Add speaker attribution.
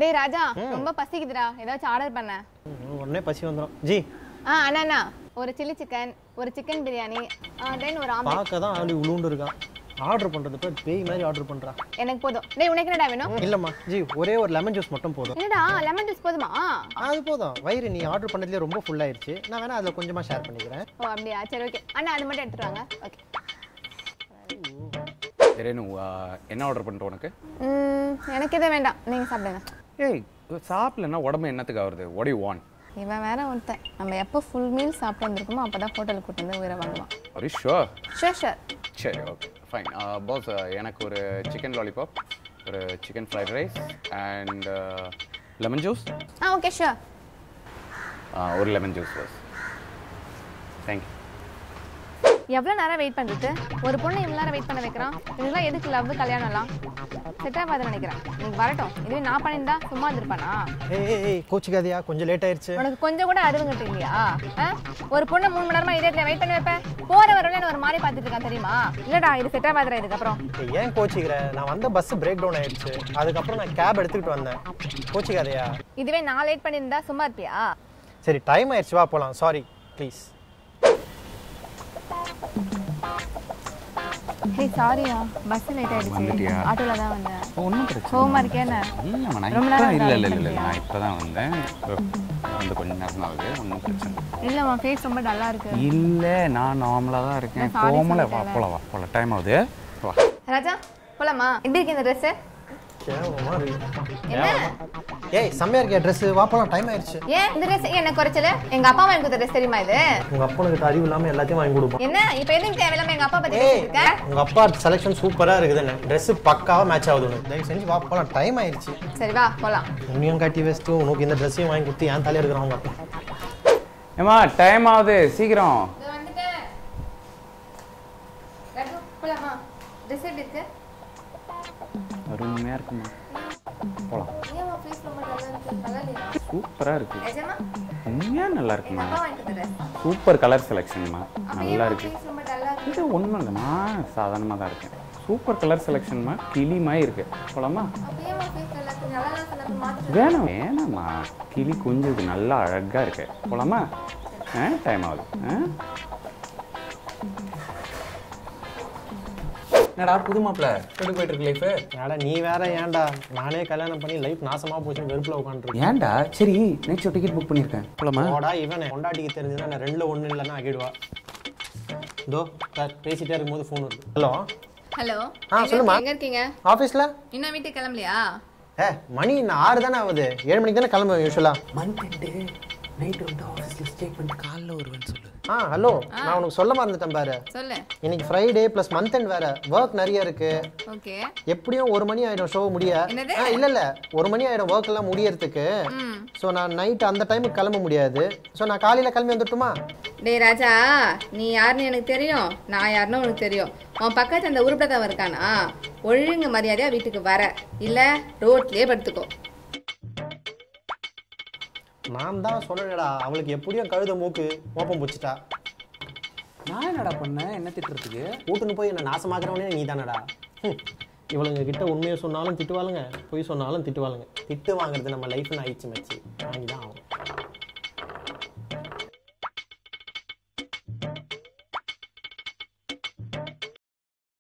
Speaker 1: டேய் ராஜா ரொம்ப பசிக்குதுடா ஏதாச்சும் ஆர்டர் பண்ண
Speaker 2: ம், உடனே பசி வந்துடும் ஜி
Speaker 1: ஆ அண்ணா அண்ணா ஒரு சில்லி சிக்கன் ஒரு சிக்கன் பிரியாணி தென் ஒரு ஆம்லெட்
Speaker 2: பார்க்க தான் ஆளு உளுண்டு இருக்கான் ஆர்டர் பண்ணுறது பேர் பேய் மாதிரி ஆர்டர் பண்ணுறா
Speaker 1: எனக்கு போதும் டேய் உனக்கு என்னடா வேணும்
Speaker 2: இல்லைம்மா ஜி ஒரே ஒரு லெமன் ஜூஸ் மட்டும் போதும்
Speaker 1: என்னடா லெமன் ஜூஸ் போதுமா
Speaker 2: அது போதும் வயிறு நீ ஆர்டர் பண்ணதுலேயே ரொம்ப ஃபுல்லாயிருச்சு நான் வேணா அதில் கொஞ்சமாக ஷேர் பண்ணிக்கிறேன்
Speaker 1: ஓ அப்படியா சரி ஓகே அண்ணா அது மட்டும் எடுத்துட்டு வாங்க ஓகே
Speaker 3: ரேணு ஆ, என்ன ஆர்டர் பண்ணிட்டு உனக்கு
Speaker 1: ம், எனக்கு எதுவும் வேண்டாம் நீங்க சாப்பிடுங்க
Speaker 3: ஏய் சாப்பிடலன்னா உடம்பு என்னத்துக்கு ஆகுறது what do you want
Speaker 1: இவன் வேற ஒருத்தன் நம்ம எப்போ ஃபுல் மீல் சாப்பிட்டு வந்திருக்கோமோ அப்போ தான் ஹோட்டலுக்கு கூட்டு வந்து உயிரை வாங்குவான்
Speaker 3: are you sure
Speaker 1: sure sure
Speaker 3: சரி ஓகே ஃபைன் பாஸ் எனக்கு ஒரு சிக்கன் லாலிபாப் ஒரு chicken fried rice and lemon juice
Speaker 1: ஆ ஓகே ஷோர்
Speaker 3: ஒரு லெமன் ஜூஸ் பாஸ் தேங்க்யூ
Speaker 1: எவ்வளோ நேரம் வெயிட் பண்ணுறது ஒரு பொண்ணு இவ்வளோ நேரம் வெயிட் பண்ண வைக்கிறான் இதெல்லாம் எதுக்கு லவ் கல்யாணம்லாம் செட் ஆகாதுன்னு நினைக்கிறேன் நீங்க வரட்டும் இதுவே நான் பண்ணியிருந்தா சும்மா இருந்திருப்பானா
Speaker 2: ஏய் ஏய், ஏய் கோச்சிக்காதியா கொஞ்சம் லேட் ஆயிருச்சு
Speaker 1: உனக்கு கொஞ்சம் கூட அறிவுங்கிட்டு இல்லையா ஆ? ஒரு பொண்ணு மூணு மணி நேரமா இதே வெயிட் பண்ணி வைப்பேன் போற வரவங்க ஒரு மாதிரி பார்த்துட்டு இருக்கான் தெரியுமா இல்லடா இது செட் ஆகாதுடா இதுக்கப்புறம்
Speaker 2: ஏய், ஏன் கோச்சிக்கிற நான் வந்த பஸ் பிரேக் டவுன் ஆயிடுச்சு அதுக்கப்புறம் நான் கேப் எடுத்துக்கிட்டு வந்தேன் கோச்சிக்காதையா
Speaker 1: இதுவே நான் லேட் பண்ணியிருந்தா சும்மா இருப்பியா
Speaker 2: சரி டைம் ஆயிடுச்சு வா போகலாம் சாரி ப்ளீஸ்
Speaker 1: ஹே சாரியா பஸ் லேட் ஆயிடுச்சு
Speaker 3: வந்துட்டியா?
Speaker 1: ஆட்டோல தான் வந்தேன்
Speaker 3: ஒன்றும் பிரச்சனை
Speaker 1: கோவமா இருக்கேன்னு
Speaker 3: இல்லைம்மா நான்
Speaker 1: ரொம்ப
Speaker 3: இப்போ
Speaker 1: நேரம்
Speaker 3: இல்லை இல்லை
Speaker 1: travel
Speaker 3: இல்லை
Speaker 1: பண்ணியா?
Speaker 3: நான் இப்போ தான் வந்தேன் இப்போ வந்து கொஞ்ச நேரம் ஆகுது ஒன்றும் பிரச்சனை இல்லை.
Speaker 1: இல்லம்மா ஃபேஸ் ரொம்ப டல்லா இருக்கு
Speaker 3: இல்லை நான் நார்மலாக தான் இருக்கேன்
Speaker 1: நான் sorry
Speaker 3: கோமல வா
Speaker 1: சொல்லிட்டேன்ல.
Speaker 3: போலாம் வா போலாம் டைம் ஆகுது வா
Speaker 1: ராஜா போலாமா எப்படி இருக்கு இந்த ட்ரெஸ்
Speaker 2: கேவலமா இருக்கு
Speaker 1: என்ன
Speaker 2: ஏய் செம்மையா இருக்கே ட்ரெஸ் வா போலாம் டைம் ஆயிடுச்சு
Speaker 1: ஏன் இந்த ட்ரெஸ் என்ன குறைச்சல எங்க அப்பா வாங்கி கொடுத்த ட்ரெஸ் தெரியுமா இது
Speaker 2: உங்க அப்பனுக்கு அறிவு இல்லாம எல்லாத்தையும் வாங்கி கொடுப்போம்
Speaker 1: என்ன இப்ப எதுக்கு தேவையில்லாம எங்க அப்பா பத்தி
Speaker 2: ஏய்
Speaker 1: பேசிட்டு இருக்க
Speaker 2: உங்க அப்பா செலெக்ஷன் சூப்பரா இருக்குதுன்னு Dress பக்காவா மேட்ச் ஆகுது உனக்கு தயவு செஞ்சு வா போலாம் டைம் ஆயிடுச்சு
Speaker 1: சரி வா போலாம்
Speaker 2: உன்னையும் காட்டி வச்சுட்டு உனக்கு இந்த ட்ரெஸ்ஸையும் வாங்கி கொடுத்து ஏன் தலையா இருக்கிறான் உங்க அப்பா
Speaker 3: ஏம்மா டைம் ஆகுது சீக்கிரம்
Speaker 1: வந்துட்டேன் போலாமா ட்ரெஸ் எப்படி இருக்கு
Speaker 3: அருமையாக இருக்குமா போகலாம்
Speaker 1: ஏமா ஃபேஸ் ரொம்ப டல்லா இருக்கு நல்லா இல்லையா
Speaker 3: சூப்பராக இருக்கு
Speaker 1: நிஜமா
Speaker 3: உண்மையாக நல்லா
Speaker 1: எங்க
Speaker 3: இருக்குமா
Speaker 1: அப்பா வாங்கி கொடுத்த ட்ரெஸ்
Speaker 3: சூப்பர் கலர் செலெக்ஷன்மா நல்லா இருக்கு
Speaker 1: ஃபேஸ் ரொம்ப டல்லா இருக்கு
Speaker 3: இது ஒன்றும் இல்லைம்மா சாதாரணமாக தான் இருக்கேன் சூப்பர் கலர் செலெக்ஷன்மா கிளிமாய் இருக்கு போலாமா
Speaker 1: அப்ப ஏமா ஃபேஸ் நல்லா இருக்கு நல்லா தான் சொன்னா மாத்திட்டு
Speaker 3: வேணாம் வேணாம்மா கிளி குஞ்சுது நல்லா அழகாக இருக்கு போலாமா ஆ டைம் ஆகுது ஆ
Speaker 4: என்னடா புது மாப்பிள்ள எப்படி போயிட்டு இருக்கு லைஃப்
Speaker 2: ஏடா நீ வேற ஏன்டா நானே கல்யாணம் பண்ணி லைஃப் நாசமா போச்சுன்னு வெறுப்புல உட்காந்துருக்கேன்
Speaker 4: ஏன்டா சரி நைட் ஷோ டிக்கெட் புக் பண்ணியிருக்கேன் போலாமா
Speaker 2: போடா இவனே கொண்டாட்டிக்கு தெரிஞ்சுதான் நான் ரெண்டுல ஒண்ணு இல்லைன்னா ஆகிடுவா இதோ சார் பேசிட்டே இருக்கும்போது ஃபோன் வருது ஹலோ
Speaker 1: ஹலோ
Speaker 2: ஆ, சொல்லுமா.
Speaker 1: எங்க இருக்கீங்க
Speaker 2: ஆஃபீஸில்
Speaker 1: இன்னும் வீட்டுக்கு கிளம்பலையா
Speaker 2: ஏ மணி இன்னும் ஆறு தானே ஆகுது ஏழு மணிக்கு தானே கிளம்புவேன் யூஸ்வலா
Speaker 4: மந்த் எண்டு நைட் வந்து ஆஃபீஸில் ஸ்டே பண்ணிட்டு காலைல வருவேன்னு சொல்லு
Speaker 2: ஆ ஹலோ நான் உனக்கு சொல்ல மறந்துட்டேன் பாரு
Speaker 1: சொல்லு
Speaker 2: இன்னைக்கு ஃப்ரைடே ப்ளஸ் மந்த் எண்ட் வேற ஒர்க் நிறைய இருக்கு
Speaker 1: ஓகே
Speaker 2: எப்படியும் ஒரு மணி ஆயிடும் ஷோ முடிய
Speaker 1: என்னது?
Speaker 2: ஆ, இல்ல இல்ல ஒரு மணி ஆயிடும் ஒர்க் எல்லாம் முடியறதுக்கு
Speaker 1: ம்
Speaker 2: ஸோ நான் நைட் அந்த டைமுக்கு கிளம்ப முடியாது ஸோ நான் காலையில கிளம்பி வந்துட்டுமா
Speaker 1: டேய் ராஜா நீ யாருன்னு எனக்கு தெரியும் நான் யாருன்னு உனக்கு தெரியும் உன் பக்கத்து அந்த உருப்படத்தவன் இருக்கானா ஒழுங்கு மரியாதையா வீட்டுக்கு வர இல்ல ரோட்லயே படுத்துக்கோ
Speaker 2: நான் தான் சொன்னேடா அவளுக்கு எப்படியும் கழுத மூக்கு மோப்பம் பிடிச்சிட்டா
Speaker 4: நான் என்னடா பண்ணேன் என்ன திட்டுறதுக்கு
Speaker 2: கூட்டுன்னு போய் என்ன நாசமாக்குறவனே நீ தானடா இவளுங்க கிட்ட உண்மையை சொன்னாலும் திட்டுவாளுங்க பொய் சொன்னாலும் திட்டுவாளுங்க திட்டு வாங்குறது நம்ம லைஃப்னு ஆயிடுச்சு மச்சி வாங்கி தான் ஆகும்